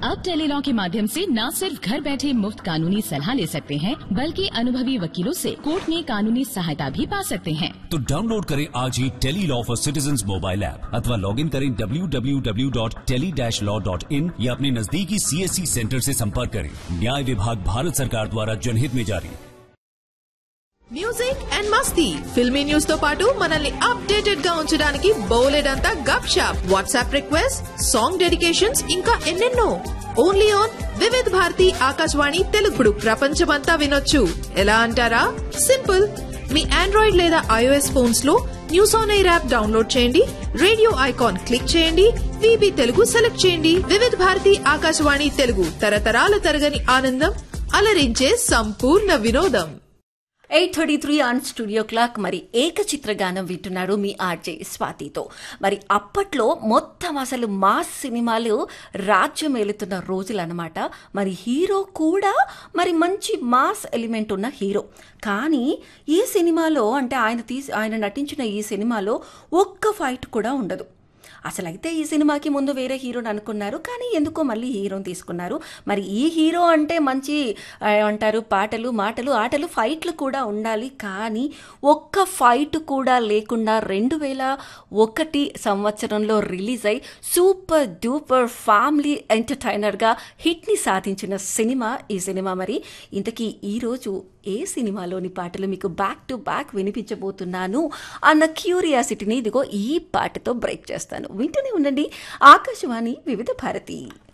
अब टेलीलॉ के माध्यम से न सिर्फ घर बैठे मुफ्त कानूनी सलाह ले सकते हैं बल्कि अनुभवी वकीलों से कोर्ट में कानूनी सहायता भी पा सकते हैं तो डाउनलोड करें आज ही tele law for citizen mobile app अथवा लॉग इन करें www.tele-law.in या अपने नजदीकी सीएससी सेंटर से संपर्क करें न्याय विभाग भारत सरकार द्वारा जनहित में जारी మ్యూజిక్ అండ్ మస్తీ ఫిల్మీ న్యూస్ తో పాటు మనల్ని అప్డేటెడ్ గా ఉంచడానికి బౌలెడంతా గప్ షాప్ వాట్సాప్ రిక్వెస్ట్ సాంగ్ డెడికేషన్స్ ఇంకా ఎన్నెన్నో ఓన్లీ ఆన్ వివిధ్ భారతి ఆకాశవాణి తెలుగుడు ప్రపంచమంతా వినొచ్చు ఎలా అంటారా సింపుల్ మీ ఆండ్రాయిడ్ లేదా ఐఓఎస్ ఫోన్స్ లో news on air app download చేయండి రేడియో ఐకాన్ క్లిక్ చేయండి విబి తెలుగు సెలెక్ట్ చేయండి వివిధ భారతి ఆకాశవాణి తెలుగు తరతరాల తరగని ఆనందం అలరించే సంపూర్ణ వినోదం eight thirty three on studio clock మరి ఏకచిత్ర గానం వింటున్నారు మీ ఆర్జే స్వాతితో మరి అప్పట్లో మొత్తం అసలు మాస్ సినిమాలు రాజ్యం ఏలుతున్న రోజులు అనమాట మరి హీరో కూడా మరి మంచి మాస్ ఎలిమెంట్ ఉన్న హీరో కానీ ఈ సినిమాలో అంటే ఆయన తీసి ఆయన నటించిన ఈ సినిమాలో ఒక్క ఫైట్ కూడా ఉండదు అసలు అయితే ఈ సినిమాకి ముందు వేరే హీరోని అనుకున్నారు కానీ ఎందుకో మళ్ళీ హీరోని తీసుకున్నారు మరి ఈ హీరో అంటే మంచి ఆ, అంటారు పాటలు మాటలు ఆటలు ఫైట్లు కూడా ఉండాలి కానీ ఒక్క ఫైట్ కూడా లేకుండా రెండు వేల ఒకటి సంవత్సరంలో రిలీజ్ అయి సూపర్ డూపర్ ఫ్యామిలీ ఎంటర్టైనర్గా హిట్ని సాధించిన సినిమా ఈ సినిమా మరి ఇంతకీ ఈరోజు ఏ సినిమాలోని పాటలు మీకు బ్యాక్ టు బ్యాక్ వినిపించబోతున్నాను అన్న క్యూరియాసిటీని ఇదిగో ఈ పాటతో బ్రేక్ చేస్తాను వింటూనే ఉండండి ఆకాశవాణి వివిధ భారతి